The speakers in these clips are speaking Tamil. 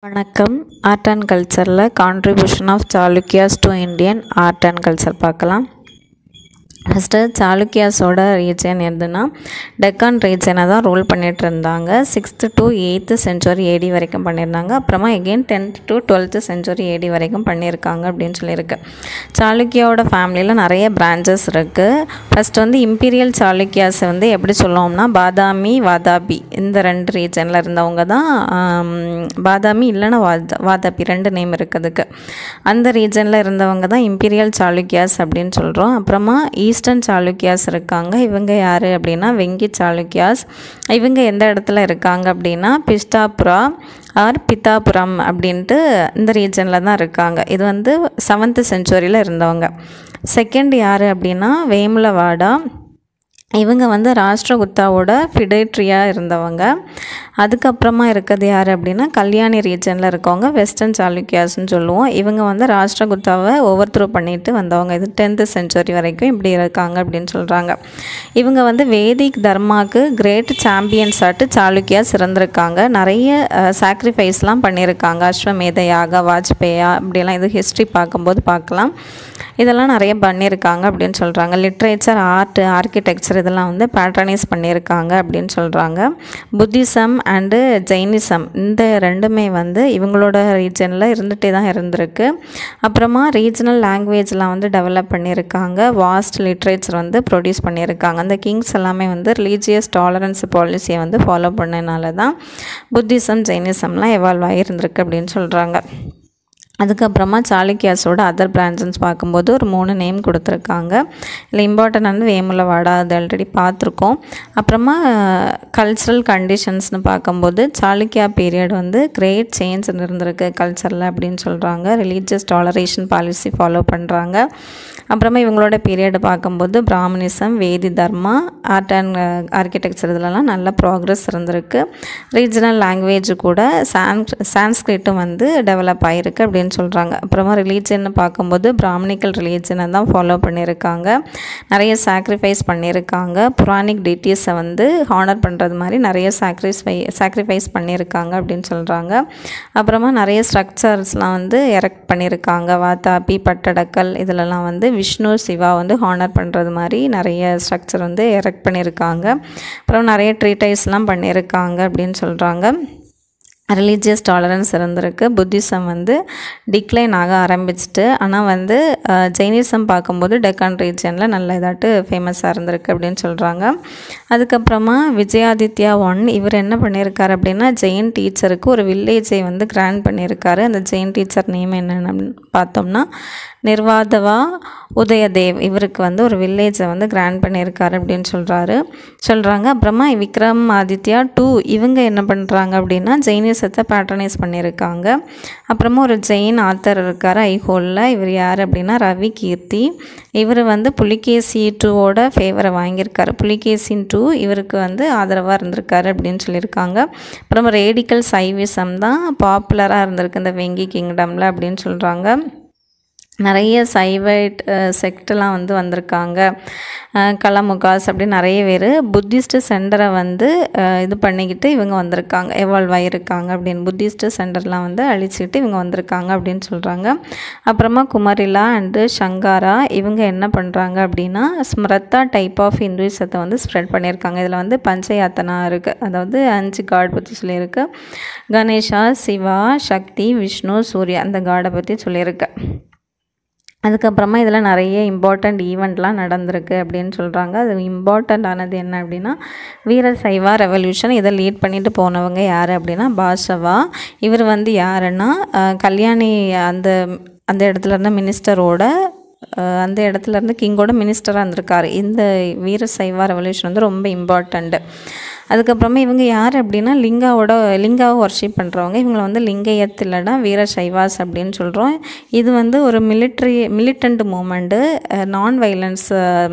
வணக்கம் ஆர்ட் அண்ட் கல்ச்சரில் contribution of Chalukyas to Indian art and culture பார்க்கலாம் ஃபஸ்ட்டு சாளுக்கியாஸோட ரீஜன் எதுனா டெக்கான் ரீஜனை தான் ரூல் பண்ணிகிட்டு இருந்தாங்க sixth to eighth century AD வரைக்கும் பண்ணியிருந்தாங்க அப்புறமா again tenth to twelfth century AD வரைக்கும் பண்ணியிருக்காங்க அப்படின்னு சொல்லியிருக்கு சாளுக்கியாவோட ஃபேமிலியில் நிறைய பிரான்ச்சஸ் இருக்குது ஃபஸ்ட் வந்து இம்பீரியல் சாளுக்கியாஸை வந்து எப்படி சொல்லுவோம்னா பாதாமி வாதாபி இந்த ரெண்டு ரீஜனில் இருந்தவங்க தான் ஆம், பாதாமி இல்லைன்னா வாத வாதாபி ரெண்டு நேம் இருக்குதுக்கு அந்த ரீஜனில் இருந்தவங்க தான் இம்பீரியல் சாளுக்கியாஸ் அப்படின்னு சொல்கிறோம் அப்புறமா ஈஸ்டர்ன் சாளுக்கியாஸ் இருக்காங்க இவங்க யார் அப்படின்னா வெங்கி சாளுக்கியாஸ் இவங்க எந்த இடத்துல இருக்காங்க அப்படின்னா பிஸ்தாபுரா ஆர் பித்தாபுரம் அப்படின்ட்டு இந்த ரீஜனில் தான் இருக்காங்க இது வந்து செவன்த்து செஞ்சுரியில் இருந்தவங்க செகண்ட் யார் அப்படின்னா வேமுலவாடா இவங்க வந்து ராஷ்டிரகுத்தாவோட ஃபிடேட்ரியாக இருந்தவங்க அதுக்கப்புறமா இருக்கிறது யார் அப்படின்னா கல்யாணி ரீஜனில் இருக்கவங்க வெஸ்டர்ன் சாளுக்கியாஸ்னு சொல்லுவோம் இவங்க வந்து ராஷ்டிரகுத்தாவை ஓவர் த்ரூ பண்ணிட்டு வந்தவங்க இது டென்த்து செஞ்சுரி வரைக்கும் இப்படி இருக்காங்க அப்படின்னு சொல்கிறாங்க இவங்க வந்து வேதிக் தர்மாவுக்கு கிரேட் சாம்பியன்ஸ் ஆட்டு சாளுக்கியாஸ் இருந்திருக்காங்க நிறைய சாக்ரிஃபைஸ்லாம் பண்ணியிருக்காங்க அஸ்வமேத யாகா வாஜ்பேயா இப்படிலாம் இது ஹிஸ்ட்ரி பார்க்கும்போது பார்க்கலாம் இதெல்லாம் நிறைய பண்ணியிருக்காங்க அப்படின்னு சொல்கிறாங்க லிட்ரேச்சர் ஆர்ட் ஆர்கிடெக்சர் இதெல்லாம் வந்து பேட்ரனைஸ் பண்ணியிருக்காங்க அப்படின்னு சொல்கிறாங்க புத்திசம் அண்டு ஜெயினிசம் இந்த ரெண்டுமே வந்து இவங்களோட ரீஜனில் இருந்துகிட்டே தான் இருந்திருக்கு அப்புறமா ரீஜனல் லாங்குவேஜ்லாம் வந்து டெவலப் பண்ணியிருக்காங்க வாஸ்ட் லிட்ரேச்சர் வந்து ப்ரொடியூஸ் பண்ணியிருக்காங்க அந்த கிங்ஸ் எல்லாமே வந்து ரிலீஜியஸ் டாலரன்ஸ் பாலிசியை வந்து ஃபாலோ பண்ணனால தான் புத்திசம் ஜெயினிசம்லாம் எவால்வ் ஆகியிருந்திருக்கு அப்படின்னு சொல்கிறாங்க அதுக்கப்புறமா சாளுக்கியாஸோட அதர் பிரான்ச்சஸ் பார்க்கும்போது ஒரு மூணு நேம் கொடுத்துருக்காங்க இல்லை இம்பார்ட்டன்ட் வந்து வேமுலவாடா அது ஆல்ரெடி பார்த்துருக்கோம் அப்புறமா கல்ச்சுரல் கண்டிஷன்ஸ்னு பார்க்கும்போது சாளுக்கியா பீரியட் வந்து கிரேட் சேஞ்ச் இருந்திருக்கு கல்ச்சரில் அப்படின்னு சொல்கிறாங்க ரிலீஜியஸ் டாலரேஷன் பாலிசி ஃபாலோ பண்ணுறாங்க அப்புறமா இவங்களோட பீரியட் பார்க்கும்போது பிராமணிசம் வேதி தர்மா ஆர்ட் அண்ட் ஆர்கிடெக்சர் இதுலலாம் நல்ல ப்ராக்ரஸ் இருந்திருக்கு ரீஜனல் லாங்குவேஜ் கூட சான் சான்ஸ்கிரிட்டும் வந்து டெவலப் ஆகிருக்கு அப்படின்னு சொல்கிறாங்க அப்புறமா ரிலீஜன் பார்க்கும்போது பிராமணிக்கல் ரிலீஜனை தான் ஃபாலோ பண்ணியிருக்காங்க நிறைய சாக்ரிஃபைஸ் பண்ணியிருக்காங்க புராணிக் டிட்டிஸை வந்து ஹானர் பண்ணுறது மாதிரி நிறைய சாக்ரிஃபை சாக்ரிஃபைஸ் பண்ணியிருக்காங்க அப்படின்னு சொல்கிறாங்க அப்புறமா நிறைய ஸ்ட்ரக்சர்ஸ்லாம் வந்து எரெக்ட் பண்ணியிருக்காங்க வாத்தாபி பட்டடக்கல் இதிலலாம் வந்து விஷ்ணு சிவா வந்து ஹானர் பண்ணுறது மாதிரி நிறைய ஸ்ட்ரக்சர் வந்து எரெக்ட் பண்ணியிருக்காங்க அப்புறம் நிறைய ட்ரீட்டைஸ்லாம் பண்ணியிருக்காங்க அப்படின்னு சொல்கிறாங்க ரிலீஜியஸ் டாலரன்ஸ் இருந்திருக்கு புத்திசம் வந்து டிக்ளைன் ஆக ஆரம்பிச்சிட்டு ஆனால் வந்து அஹ், ஜெயினிசம் பார்க்கும்போது டெக்கான் ரீஜனில் நல்ல இதாட்டு ஃபேமஸாக இருந்திருக்கு அப்படின்னு சொல்கிறாங்க அதுக்கப்புறமா விஜயாதித்யா ஒன் இவர் என்ன பண்ணியிருக்காரு அப்படின்னா ஜெயின் டீச்சருக்கு ஒரு வில்லேஜை வந்து கிராண்ட் பண்ணியிருக்காரு அந்த ஜெயின் டீச்சர் நேம் என்னென்னு பார்த்தோம்னா நிர்வாதவா உதயதேவ் இவருக்கு வந்து ஒரு வில்லேஜை வந்து கிராண்ட் பண்ணியிருக்காரு அப்படின்னு சொல்கிறாரு சொல்கிறாங்க அப்புறமா விக்ரம் ஆதித்யா டூ இவங்க என்ன பண்ணுறாங்க அப்படின்னா ஜெயினிசத்தை பேட்டர்னைஸ் பண்ணியிருக்காங்க அப்புறமா ஒரு ஜெயின் ஆத்தர் இருக்கார் ஐஹோலில் இவர் யார் அப்படின்னா ரவி கீர்த்தி இவர் வந்து புலிகேசி டூவோட ஃபேவரை வாங்கியிருக்காரு புலிகேசின் டூ இவருக்கு வந்து ஆதரவாக இருந்திருக்காரு அப்படின்னு சொல்லியிருக்காங்க அப்புறமா ரேடிக்கல் சைவிசம் தான் பாப்புலராக இருந்திருக்கு இந்த வெங்கி கிங்டமில் அப்படின்னு சொல்கிறாங்க நிறைய சைவைட் செக்டெலாம் வந்து வந்திருக்காங்க அஹ் கலமுகாஸ் அப்படி நிறைய பேர் புத்திஸ்ட் சென்டரை வந்து அஹ் இது பண்ணிக்கிட்டு இவங்க வந்திருக்காங்க எவால்வ் ஆகியிருக்காங்க அப்படின்னு புத்திஸ்ட் சென்டர்லாம் வந்து அழிச்சிட்டு இவங்க வந்திருக்காங்க அப்படின்னு சொல்கிறாங்க அப்புறமா குமரிலா அண்டு சங்காரா இவங்க என்ன பண்ணுறாங்க அப்படின்னா ஸ்மிருத்தா டைப் ஆஃப் இந்துயிசத்தை வந்து ஸ்ப்ரெட் பண்ணியிருக்காங்க இதில் வந்து பஞ்சயாத்தனா இருக்குது அதாவது அஞ்சு காட் பற்றி சொல்லியிருக்கு கணேஷா சிவா சக்தி விஷ்ணு சூர்யா அந்த காடை பற்றி சொல்லியிருக்கு அதுக்கப்புறமா இதில் நிறைய இம்பார்ட்டண்ட் ஈவெண்ட்லாம் நடந்திருக்கு அப்படின்னு சொல்கிறாங்க அது இம்பார்ட்டண்ட் ஆனது என்ன அப்படின்னா வீர சைவா ரெவல்யூஷன் இதை லீட் பண்ணிட்டு போனவங்க யார் அப்படின்னா பாஷவா இவர் வந்து யாருன்னா அஹ், கல்யாணி அந்த அந்த இடத்துல இருந்த மினிஸ்டரோட அஹ், அந்த இடத்துல இருந்து கிங்கோட மினிஸ்டராக இருந்திருக்காரு இந்த வீர சைவா ரெவல்யூஷன் வந்து ரொம்ப இம்பார்ட்டண்ட்டு அதுக்கப்புறமா இவங்க யார் அப்படின்னா லிங்காவோட லிங்காவை ஒர்ஷிப் பண்ணுறவங்க இவங்களை வந்து லிங்கயத் இல்லைனா வீர சைவாஸ் அப்படின்னு சொல்கிறோம் இது வந்து ஒரு military militant movement non violence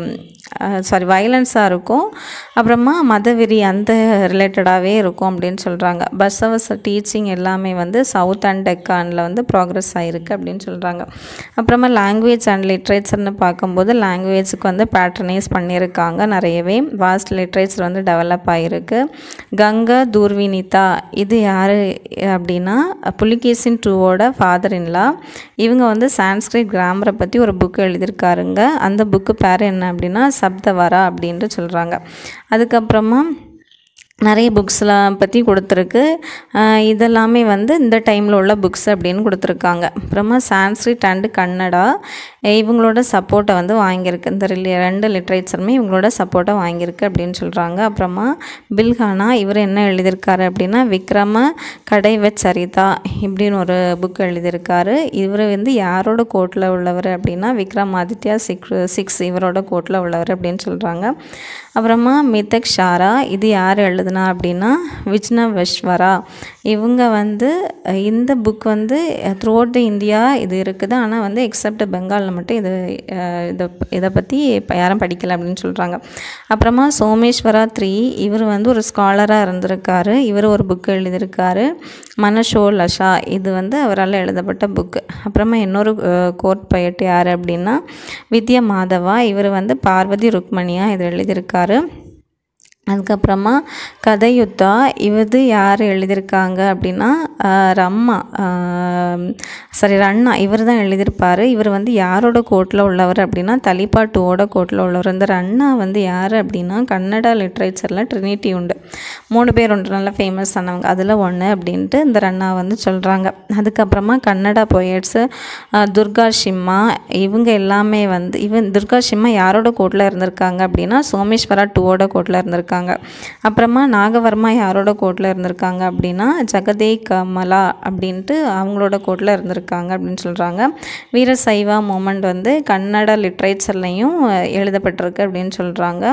sorry வயலன்ஸாக இருக்கும் அப்புறமா மதவெறி அந்த ரிலேட்டடாகவே இருக்கும் அப்படின்னு சொல்கிறாங்க பசவஸ் டீச்சிங் எல்லாமே வந்து சவுத் அண்ட் டெக்கானில் வந்து ப்ராக்ரஸ் ஆகிருக்கு அப்படின்னு சொல்கிறாங்க அப்புறமா லாங்குவேஜ் அண்ட் லிட்ரேச்சர்னு பார்க்கும்போது லாங்குவேஜுக்கு வந்து பேட்டர்னைஸ் பண்ணியிருக்காங்க நிறையவே வாஸ்ட் லிட்ரேச்சர் வந்து டெவலப் ஆகிருக்கு கங்கா தூர்வினிதா இது யார் அப்படின்னா புலிகேசின் டூவோட ஃபாதர் இன்லா இவங்க வந்து சான்ஸ்கிரிட் கிராமரை பற்றி ஒரு புக் எழுதியிருக்காருங்க அந்த புக்கு பேர் என்ன அப்படின்னா சப்தவரா அப்படின்ட்டு சொல்கிறாங்க அதுக்கப்புறமா நிறைய புக்ஸ்லாம் பற்றி கொடுத்துருக்கு ஆஹ் இதெல்லாமே வந்து இந்த டைமில் உள்ள புக்ஸ் அப்படின்னு கொடுத்துருக்காங்க அப்புறமா சான்ஸ்கிரிட் அண்டு கன்னடா இவங்களோட சப்போர்ட்டை வந்து வாங்கியிருக்கு இந்த ரிலி- ரெண்டு லிட்ரேச்சருமே இவங்களோட சப்போர்ட்டை வாங்கியிருக்கு அப்படின்னு சொல்கிறாங்க அப்புறமா பில்ஹானா இவர் என்ன எழுதியிருக்காரு அப்படின்னா விக்ரம கடைவ சரிதா இப்படின்னு ஒரு புக் எழுதியிருக்காரு இவர் வந்து யாரோட கோட்டில் உள்ளவர் அப்படின்னா விக்ரமாதித்யா சிக் சிக்ஸ் இவரோட கோட்டில் உள்ளவர் அப்படின்னு சொல்கிறாங்க அப்புறமா மிதக் ஷாரா இது யார் எழுதுனா அப்படின்னா விஷ்ணவஸ்வரா இவங்க வந்து அஹ், இந்த புக் வந்து த்ரூ அவுட் த இந்தியா இது இருக்குது ஆனால் வந்து எக்ஸப்ட் பெங்காலில் மட்டும் இது அஹ், இதை இதை பற்றி இப்போ யாரும் படிக்கல அப்படின்னு சொல்கிறாங்க அப்புறமா சோமேஸ்வரா த்ரீ இவர் வந்து ஒரு ஸ்காலராக இருந்திருக்காரு இவர் ஒரு புக் எழுதியிருக்காரு மனஷோ லஷா இது வந்து அவரால் எழுதப்பட்ட புக்கு அப்புறமா இன்னொரு கோர்ட் பயட்டு யார் அப்படின்னா வித்யா மாதவா இவர் வந்து பார்வதி ருக்மணியா இது எழுதியிருக்காரு அதுக்கப்புறமா கதையுத்தா இது யார் எழுதியிருக்காங்க அப்படின்னா ஆஹ் ரம்மா சாரி ரண்ணா இவர் தான் எழுதியிருப்பார் இவர் வந்து யாரோட கோட்டில் உள்ளவர் அப்படின்னா தலிப்பா டூவோட கோட்டில் உள்ளவர் இந்த ரண்ணா வந்து யார் அப்படின்னா கன்னடா லிட்ரேச்சரில் ட்ரினிட்டி உண்டு மூணு பேர் உண்டு நல்லா ஃபேமஸ் ஆனவங்க அதில் ஒன்று அப்படின்ட்டு இந்த ரண்ணா வந்து சொல்கிறாங்க அதுக்கப்புறமா கன்னடா பொயட்ஸு துர்கா ஷிம்மா இவங்க எல்லாமே வந்து இவன் துர்கா ஷிம்மா யாரோட கோட்டில் இருந்திருக்காங்க அப்படின்னா சோமேஸ்வரா டூவோட கோட்டில் இருந்திருக்காங்க அப்புறமா நாகவர்மா யாரோட கோட்டில் இருந்திருக்காங்க அப்படின்னா ஜெகதே கமலா அப்படின்ட்டு அவங்களோட கோட்டில் இருந்திருக்காங்க அப்படின்னு சொல்கிறாங்க வீரசைவா மூமெண்ட் வந்து கன்னட லிட்ரேச்சர்லேயும் எழுதப்பட்டிருக்கு அப்படின்னு சொல்கிறாங்க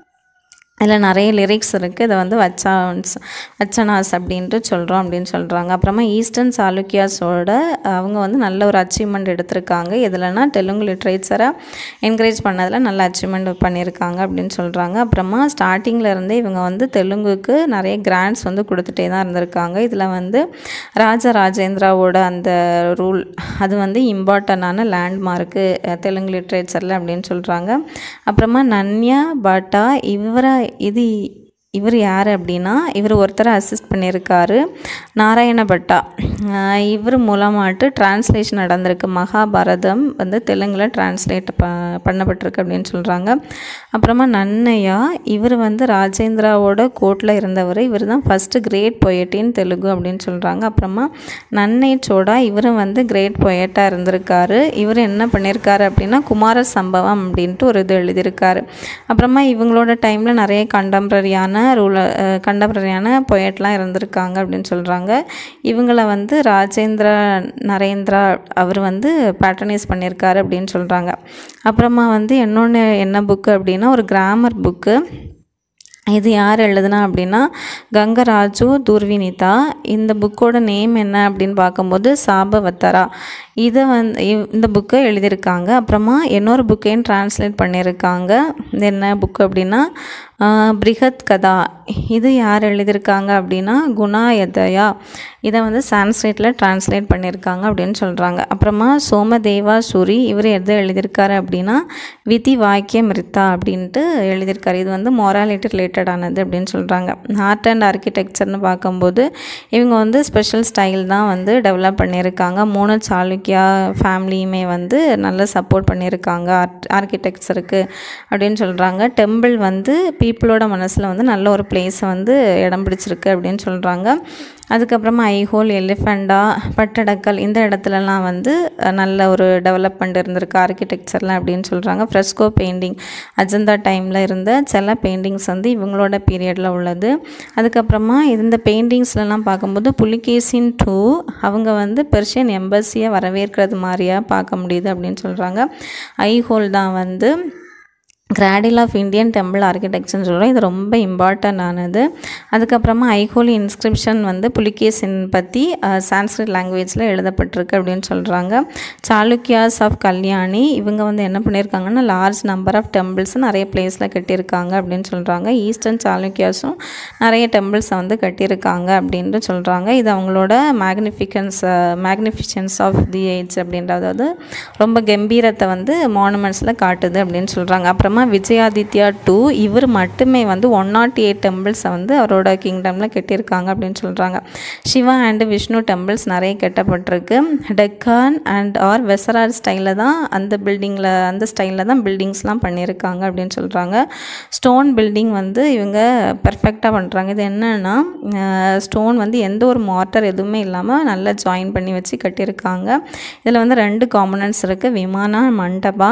இதில் நிறைய லிரிக்ஸ் இருக்குது இதை வந்து வச்சான்ஸ் வச்சனாஸ் அப்படின்ட்டு சொல்கிறோம் அப்படின்னு சொல்கிறாங்க அப்புறமா ஈஸ்டர்ன் சாளுக்கியாஸோட அவங்க வந்து நல்ல ஒரு அச்சீவ்மெண்ட் எடுத்திருக்காங்க எதுலனா தெலுங்கு லிட்ரேச்சரை என்கரேஜ் பண்ணதில் நல்ல அச்சீவ்மெண்ட் பண்ணியிருக்காங்க அப்படின்னு சொல்கிறாங்க அப்புறமா ஸ்டார்டிங்கில் இருந்தே இவங்க வந்து தெலுங்குக்கு நிறைய கிராண்ட்ஸ் வந்து கொடுத்துட்டே தான் இருந்திருக்காங்க இதில் வந்து ராஜ ராஜேந்திராவோட அந்த ரூல் அது வந்து இம்பார்ட்டண்டான லேண்ட்மார்க்கு தெலுங்கு லிட்ரேச்சரில் அப்படின்னு சொல்கிறாங்க அப்புறமா நன்யா பாட்டா இவரை இது இவர் யார் அப்படின்னா இவர் ஒருத்தரை அசிஸ்ட் பண்ணியிருக்காரு நாராயண பட்டா ஆஹ் இவர் மூலமாட்டு டிரான்ஸ்லேஷன் நடந்திருக்கு மகாபாரதம் வந்து தெலுங்கில் டிரான்ஸ்லேட் ப பண்ணப்பட்டிருக்கு அப்படின்னு சொல்கிறாங்க அப்புறமா நன்னையா இவர் வந்து ராஜேந்திராவோட கோர்ட்டில் இருந்தவர் இவர் தான் ஃபஸ்ட்டு கிரேட் பொயட்டின் தெலுங்கு அப்படின்னு சொல்கிறாங்க அப்புறமா நன்னை சோடா இவரும் வந்து கிரேட் பொயட்டாக இருந்திருக்காரு இவர் என்ன பண்ணியிருக்காரு அப்படின்னா குமார சம்பவம் அப்படின்ட்டு ஒரு இது எழுதியிருக்காரு அப்புறமா இவங்களோட டைமில் நிறைய கண்டெம்ப்ரரியான ரூல கண்டெம்ப்ரரியான பொயட்லாம் இருந்திருக்காங்க அப்படின்னு சொல்கிறாங்க இவங்கள வந்து ராஜேந்திர நரேந்திரா அவர் வந்து பேட்டர்னைஸ் பண்ணியிருக்காரு அப்படின்னு சொல்கிறாங்க அப்புறமா வந்து இன்னொன்று என்ன புக்கு அப்படின்னா ஒரு கிராமர் புக்கு இது யார் எழுதுனா அப்படின்னா கங்கராஜு துர்வினிதா இந்த புக்கோட நேம் என்ன அப்படின்னு பார்க்கும்போது சாபவத்தரா இதை வந்து இவ்- இந்த புக்கை எழுதியிருக்காங்க அப்புறமா இன்னொரு புக்கையும் ட்ரான்ஸ்லேட் பண்ணியிருக்காங்க இது என்ன புக்கு அப்படின்னா ஆஹ், பிரிஹத் கதா இது யார் எழுதியிருக்காங்க அப்படின்னா குணாயதயா இதை வந்து சான்ஸ்கிரிட்டில் ட்ரான்ஸ்லேட் பண்ணியிருக்காங்க அப்படின்னு சொல்கிறாங்க அப்புறமா சோமதேவா சூரி இவர் எதை எழுதியிருக்காரு அப்படின்னா விதி வாக்கிய மிருத்தா அப்படின்ட்டு எழுதியிருக்காரு இது வந்து மொராலிட்டி ரிலேட்டடானது அப்படின்னு சொல்கிறாங்க ஆர்ட் அண்ட் ஆர்கிடெக்சர்னு பார்க்கும்போது இவங்க வந்து ஸ்பெஷல் ஸ்டைல் தான் வந்து டெவலப் பண்ணியிருக்காங்க மூணு சாளுக்கியா ஃபேமிலியுமே வந்து நல்ல சப்போர்ட் பண்ணியிருக்காங்க ஆர்ட் ஆர்கிடெக்சருக்கு அப்படின்னு சொல்கிறாங்க டெம்பிள் வந்து பீப்புளோட மனசில் வந்து நல்ல ஒரு பிளேஸை வந்து இடம் பிடிச்சிருக்கு அப்படின்னு சொல்கிறாங்க அதுக்கப்புறமா ஐஹோல் எலிஃபெண்டா பட்டடக்கல் இந்த இடத்துலலாம் வந்து அஹ், நல்ல ஒரு டெவலப்மெண்ட் இருந்திருக்கு ஆர்கிடெக்சரில் அப்படின்னு சொல்கிறாங்க ஃப்ரெஸ்கோ பெயிண்டிங் அஜந்தா டைமில் இருந்த சில பெயிண்டிங்ஸ் வந்து இவங்களோட பீரியடில் உள்ளது அதுக்கப்புறமா இந்த பெயிண்டிங்ஸ்லலாம் பார்க்கும்போது புலிகேசின் டூ அவங்க வந்து பெர்ஷியன் எம்பசியை வரவேற்கிறது மாதிரியாக பார்க்க முடியுது அப்படின்னு சொல்கிறாங்க ஐஹோல் தான் வந்து கிராடில் ஆஃப் இந்தியன் டெம்பிள் ஆர்கிடெக்சர்னு சொல்கிறோம் இது ரொம்ப இம்பார்ட்டன்ட் ஆனது அதுக்கப்புறமா ஐஹோலி இன்ஸ்கிரிப்ஷன் வந்து புலிகேசின் பற்றி சான்ஸ்கிரிட் லாங்குவேஜில் எழுதப்பட்டிருக்கு அப்படின்னு சொல்கிறாங்க சாளுக்கியாஸ் ஆஃப் கல்யாணி இவங்க வந்து என்ன பண்ணியிருக்காங்கன்னா லார்ஜ் நம்பர் ஆஃப் டெம்பிள்ஸ் நிறைய பிளேஸில் கட்டியிருக்காங்க அப்படின்னு சொல்கிறாங்க ஈஸ்டர்ன் சாளுக்கியாஸும் நிறைய டெம்பிள்ஸை வந்து கட்டியிருக்காங்க அப்படின்ட்டு சொல்கிறாங்க இது அவங்களோட மேக்னிஃபிகன்ஸ் மேக்னிஃபிஷன்ஸ் ஆஃப் தி ஏஜ் அப்படின்ற அதாவது ரொம்ப கம்பீரத்தை வந்து மானுமெண்ட்ஸில் காட்டுது அப்படின்னு சொல்கிறாங்க அப்புறமா விஜயாதித்யா டூ இவர் மட்டுமே வந்து ஒன் நாட் எயிட் டெம்பிள்ஸை வந்து அவரோட கிங்டமில் கட்டியிருக்காங்க அப்படின்னு சொல்கிறாங்க சிவா அண்டு விஷ்ணு டெம்பிள்ஸ் நிறைய கட்டப்பட்டிருக்கு டெக்கான் அண்ட் ஆர் வெசரார் ஸ்டைலில் தான் அந்த பில்டிங்கில் அந்த ஸ்டைலில் தான் பில்டிங்ஸ்லாம் பண்ணியிருக்காங்க அப்படின்னு சொல்கிறாங்க ஸ்டோன் பில்டிங் வந்து இவங்க பெர்ஃபெக்டாக பண்ணுறாங்க இது என்னென்னா ஸ்டோன் வந்து எந்த ஒரு மார்ட்டர் எதுவுமே இல்லாமல் நல்லா ஜாயின் பண்ணி வச்சு கட்டியிருக்காங்க இதில் வந்து ரெண்டு காம்பனன்ட்ஸ் இருக்குது விமானா மண்டபா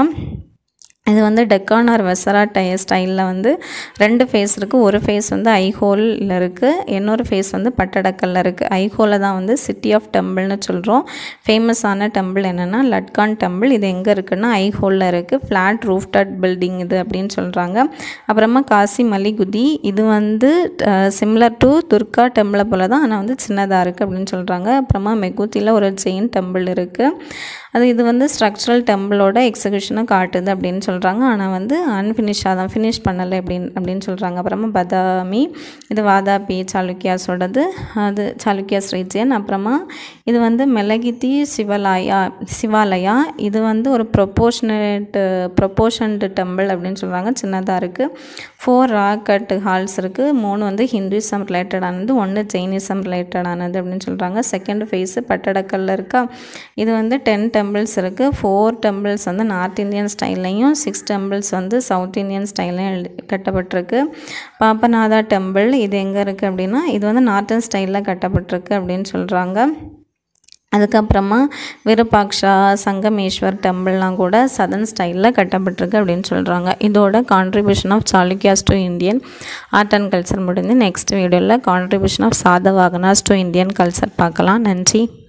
இது வந்து டெக்கான் ஆர் வெசரா டை ஸ்டைலில் வந்து ரெண்டு ஃபேஸ் இருக்குது ஒரு ஃபேஸ் வந்து ஐஹோலில் இருக்குது இன்னொரு ஃபேஸ் வந்து பட்டடக்கல்ல இருக்குது ஐஹோலில் தான் வந்து சிட்டி ஆஃப் டெம்பிள்னு சொல்கிறோம் ஃபேமஸான டெம்பிள் என்னென்னா லட்கான் டெம்பிள் இது எங்கே இருக்குன்னா ஐஹோலில் இருக்குது ஃப்ளாட் ரூஃப்டட் பில்டிங் இது அப்படின்னு சொல்கிறாங்க அப்புறமா காசி மலிகுதி இது வந்து சிம்லர் டு துர்கா டெம்பிளை போல் தான் ஆனால் வந்து சின்னதாக இருக்குது அப்படின்னு சொல்கிறாங்க அப்புறமா மெகுத்தியில் ஒரு ஜெயின் டெம்பிள் இருக்குது அது இது வந்து ஸ்ட்ரக்சரல் டெம்பிளோட எக்ஸிகியூஷனை காட்டுது அப்படின்னு சொல்கிறாங்க ஆனால் வந்து அன்ஃபினிஷாக தான் ஃபினிஷ் பண்ணலை அப்படின்னு அப்படின்னு சொல்கிறாங்க அப்புறமா பதாமி இது வாதாபி சாளுக்கியாஸோடது அது சாளுக்கியாஸ் ரீஜியன் அப்புறமா இது வந்து மெலகிதி சிவலாயா சிவாலயா இது வந்து ஒரு ப்ரொப்போர்ஷனேட் ப்ரொப்போர்ஷன்டு டெம்பிள் அப்படின்னு சொல்கிறாங்க சின்னதாக இருக்குது ஃபோர் ராக் கட் ஹால்ஸ் இருக்குது மூணு வந்து ஹிந்துயிசம் ரிலேட்டடானது ஒன்று ஜெயினிசம் ரிலேட்டடானது அப்படின்னு சொல்கிறாங்க செகண்ட் ஃபேஸு பட்டடக்கல்ல இருக்கா இது வந்து டென் டெம்பிள்ஸ் இருக்குது ஃபோர் டெம்பிள்ஸ் வந்து நார்த் இந்தியன் ஸ்டைல்லையும் சிக்ஸ் டெம்பிள்ஸ் வந்து சவுத் இந்தியன் ஸ்டைல்லையும் கட்டப்பட்டிருக்கு பாப்பநாதா டெம்பிள் இது எங்கே இருக்குது அப்படின்னா இது வந்து நார்த்தன் ஸ்டைலில் கட்டப்பட்டிருக்கு அப்படின்னு சொல்கிறாங்க அதுக்கப்புறமா விருப்பாக்ஷா சங்கமேஸ்வர் டெம்பிள்லாம் கூட சதன் ஸ்டைலில் கட்டப்பட்டிருக்கு அப்படின்னு சொல்கிறாங்க இதோட contribution of Chalukyas to Indian art and culture முடிஞ்சு நெக்ஸ்ட் வீடியோவில் contribution of Satavahanas to Indian culture பார்க்கலாம் நன்றி